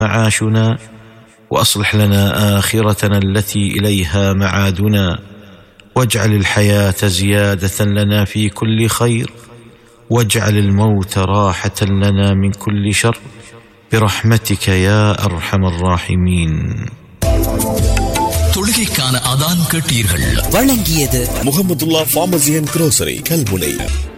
معاشنا واصلح لنا اخرتنا التي اليها معادنا واجعل الحياه زياده لنا في كل خير واجعل الموت راحه لنا من كل شر برحمتك يا ارحم الراحمين தொழுகைக்கான அதான் கேட்டீர்கள் வழங்கியது Muhammadullah pharmacy and grocery Kalmunai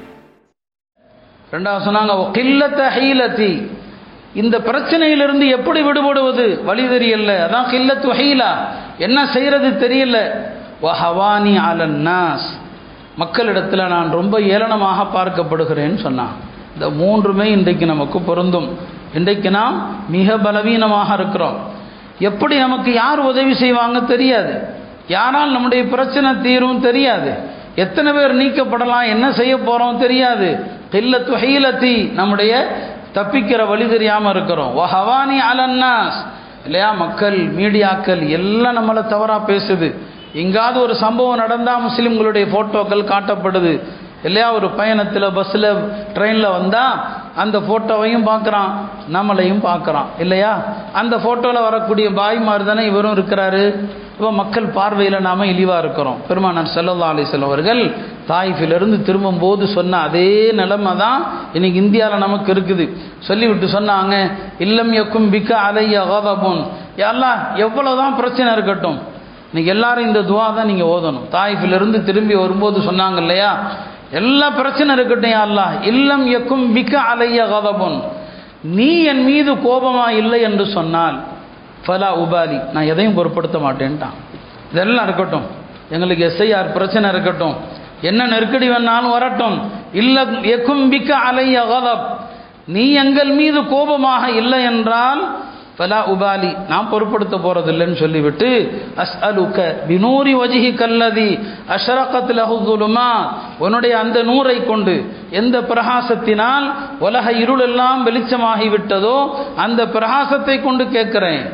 ரெண்டாவது சொன்னாங்க கில்லத்த ஹீலத்தி இந்த பிரச்சனையிலிருந்து எப்படி விடுபடுவது வழி தெரியல அதான் கில்லத்து ஹீலா என்ன செய்யறது தெரியல வஹவானி அலன்னாஸ் மக்களிடத்தில் நான் ரொம்ப ஏளனமாக பார்க்கப்படுகிறேன்னு சொன்னான் இந்த மூன்றுமே இன்றைக்கு நமக்கு பொருந்தும் இன்றைக்கு நாம் மிக பலவீனமாக இருக்கிறோம் எப்படி நமக்கு யார் உதவி செய்வாங்க தெரியாது யாரால் நம்முடைய பிரச்சனை தீரும் தெரியாது எத்தனை பேர் நீக்கப்படலாம் என்ன செய்ய போகிறோம் தெரியாது கில்லத்து ஹீலத்தி நம்முடைய தப்பிக்கிற வழி தெரியாமல் இருக்கிறோம் வஹவானி அலன்னாஸ் இல்லையா மக்கள் மீடியாக்கள் எல்லாம் நம்மளை தவறாக பேசுது எங்காவது ஒரு சம்பவம் நடந்தால் முஸ்லீம்களுடைய ஃபோட்டோக்கள் காட்டப்படுது இல்லையா ஒரு பயணத்தில் பஸ்ஸில் ட்ரெயினில் வந்தால் அந்த ஃபோட்டோவையும் பார்க்குறான் நம்மளையும் பார்க்குறான் இல்லையா அந்த ஃபோட்டோவில் வரக்கூடிய பாய் மாதிரி தானே இவரும் இருக்கிறாரு இப்போ மக்கள் பார்வையில் நாம் இழிவாக இருக்கிறோம் பெருமானார் செல்லல்லா அலிஸ்லாம் அவர்கள் தாய்ஃபிலிருந்து திரும்பும்போது சொன்ன அதே நிலைமை தான் இன்னைக்கு இந்தியாவில் நமக்கு இருக்குது சொல்லிவிட்டு சொன்னாங்க இல்லம் எக்கும் பிக்க அலைய கதபுன் எல்லாம் எவ்வளோ தான் பிரச்சனை இருக்கட்டும் இன்னைக்கு எல்லாரும் இந்த துவா தான் நீங்கள் ஓதணும் தாய்ஃபிலிருந்து திரும்பி வரும்போது சொன்னாங்க இல்லையா எல்லா பிரச்சனை இருக்கட்டும் அல்லா இல்லம் எக்கும் மிக்க அலைய கதபுன் நீ என் மீது கோபமா இல்லை என்று சொன்னால் ஃபலா உபாலி நான் எதையும் பொருட்படுத்த மாட்டேன்ட்டான் இதெல்லாம் இருக்கட்டும் எங்களுக்கு எஸ்ஐஆர் பிரச்சனை இருக்கட்டும் என்ன நெருக்கடி வேணாலும் வரட்டும் இல்ல எக்கும் பிக்க அலைய கதப் நீ எங்கள் மீது கோபமாக இல்லை என்றால் ஃபலா உபாலி நான் பொருட்படுத்த போறதில்லைன்னு சொல்லிவிட்டு அஸ் அலுக்க பினூரி வஜிஹி கல்லதி அஷரகத் லஹுதுலுமா உன்னுடைய அந்த நூரை கொண்டு எந்த பிரகாசத்தினால் உலக இருளெல்லாம் வெளிச்சமாகி விட்டதோ அந்த பிரகாசத்தை கொண்டு கேட்கிறேன்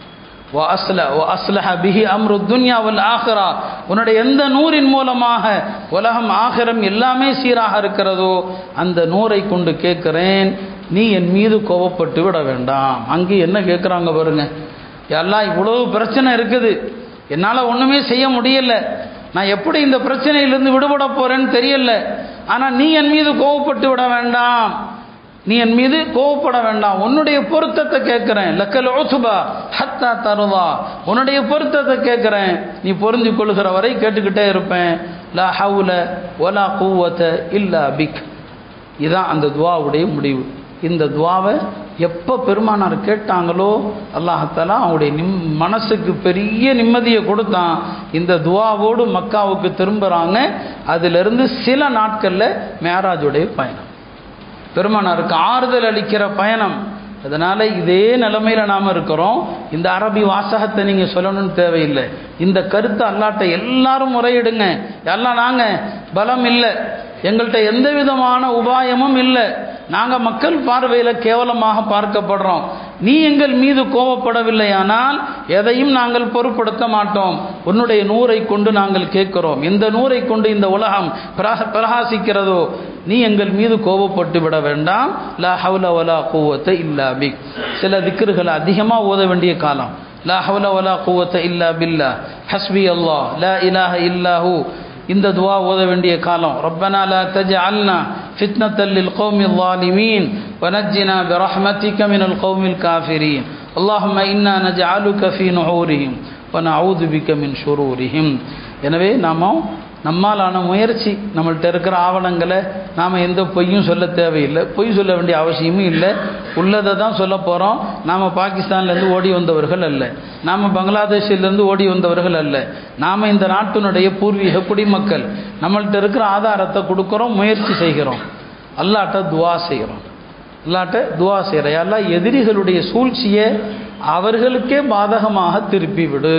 உன்னுடைய எந்த நூரின் மூலமாக உலகம் ஆகிரம் எல்லாமே சீராக இருக்கிறதோ அந்த நூரை கொண்டு கேட்கிறேன் நீ என் மீது கோபப்பட்டு விட வேண்டாம் அங்கே என்ன கேட்குறாங்க பாருங்க எல்லாம் இவ்வளவு பிரச்சனை இருக்குது என்னால் ஒன்றுமே செய்ய முடியல நான் எப்படி இந்த பிரச்சனையிலிருந்து விடுபட போறேன்னு தெரியல ஆனால் நீ என் மீது கோவப்பட்டு விட வேண்டாம் நீ என் மீது கோவப்பட வேண்டாம் உன்னுடைய பொருத்தத்தை கேட்கிறேன் லக்கல் ஓசுபா ஹத்தா தருவா உன்னுடைய பொருத்தத்தை கேட்கிறேன் நீ பொருந்தி கொள்கிற வரை கேட்டுக்கிட்டே இருப்பேன் லா ஹவுல ஒலா கூவத்த இல்லா பிக் இதுதான் அந்த துவாவுடைய முடிவு இந்த துவாவை எப்போ பெருமானார் கேட்டாங்களோ அல்லாஹாலா அவனுடைய நிம் மனசுக்கு பெரிய நிம்மதியை கொடுத்தான் இந்த துவாவோடு மக்காவுக்கு திரும்புகிறாங்க அதிலிருந்து சில நாட்களில் மேராஜுடைய பயணம் பெருமானாருக்கு ஆறுதல் அளிக்கிற பயணம் அதனால் இதே நிலைமையில் நாம் இருக்கிறோம் இந்த அரபி வாசகத்தை நீங்கள் சொல்லணும்னு தேவையில்லை இந்த கருத்தை அல்லாட்ட எல்லாரும் முறையிடுங்க எல்லாம் நாங்கள் பலம் இல்லை எங்கள்கிட்ட எந்த விதமான உபாயமும் இல்லை நாங்கள் மக்கள் பார்வையில் கேவலமாக பார்க்கப்படுறோம் நீ எங்கள் மீது கோபப்படவில்லையானால் எதையும் நாங்கள் பொருட்படுத்த மாட்டோம் உன்னுடைய நூரை கொண்டு நாங்கள் கேட்கிறோம் இந்த நூரை கொண்டு இந்த உலகம் பிரகாசிக்கிறதோ நீ எங்கள் மீது கோபப்பட்டு விட வேண்டாம் லா ஹவுல வலா கூவத்தை இல்லா பிக் சில திக்கர்கள் அதிகமாக ஓத வேண்டிய காலம் லா ஹவுல வலா கூவத்தை இல்லா பில்லா ஹஸ்பி அல்லாஹ் லா இலாஹ இல்லாஹூ இந்த துவா ஓத வேண்டிய காலம் ரப்பனா லா தஜ்அல்னா ஃபித்னத்தல் லில் கௌமில் ظالمين ونجنا برحمتك من القوم الكافرين اللهم إنا نجعلك في نحورهم ونعوذ بك من شرورهم எனவே நாம நம்மாலான முயற்சி நம்மள்ட்ட இருக்கிற ஆவணங்களை நாம் எந்த பொய்யும் சொல்ல தேவையில்லை பொய் சொல்ல வேண்டிய அவசியமும் இல்லை உள்ளதை தான் சொல்ல போகிறோம் நாம் பாகிஸ்தான்லேருந்து ஓடி வந்தவர்கள் அல்ல நாம் பங்களாதேஷிலேருந்து ஓடி வந்தவர்கள் அல்ல நாம் இந்த நாட்டினுடைய பூர்வீக குடிமக்கள் நம்மள்ட்ட இருக்கிற ஆதாரத்தை கொடுக்குறோம் முயற்சி செய்கிறோம் அல்லாட்ட துவா செய்கிறோம் அல்லாட்ட துவா செய்கிறோம் எல்லாம் எதிரிகளுடைய சூழ்ச்சியை அவர்களுக்கே பாதகமாக திருப்பி விடு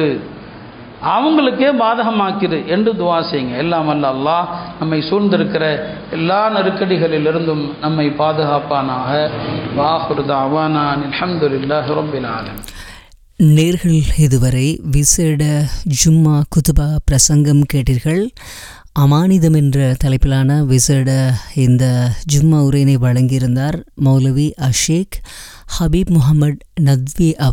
அவங்களுக்கே பாதகமாக்கிடு என்று துவா செய்யுங்க எல்லாம் அல்ல அல்லாஹ் நம்மை சூழ்ந்திருக்கிற எல்லா நெருக்கடிகளிலிருந்தும் நம்மை பாதுகாப்பானாக வாஹுருதா அவானான் அல்ஹம்துலில்லாஹி ரப்பில் ஆலமீன் நேர்கள் இதுவரை விசேட ஜும்மா குதுபா பிரசங்கம் கேட்டீர்கள் அமானிதம் என்ற தலைப்பிலான விசேட இந்த ஜும்மா உரையினை வழங்கியிருந்தார் மௌலவி அஷேக் ஹபீப் முகமது நத்வி அவர்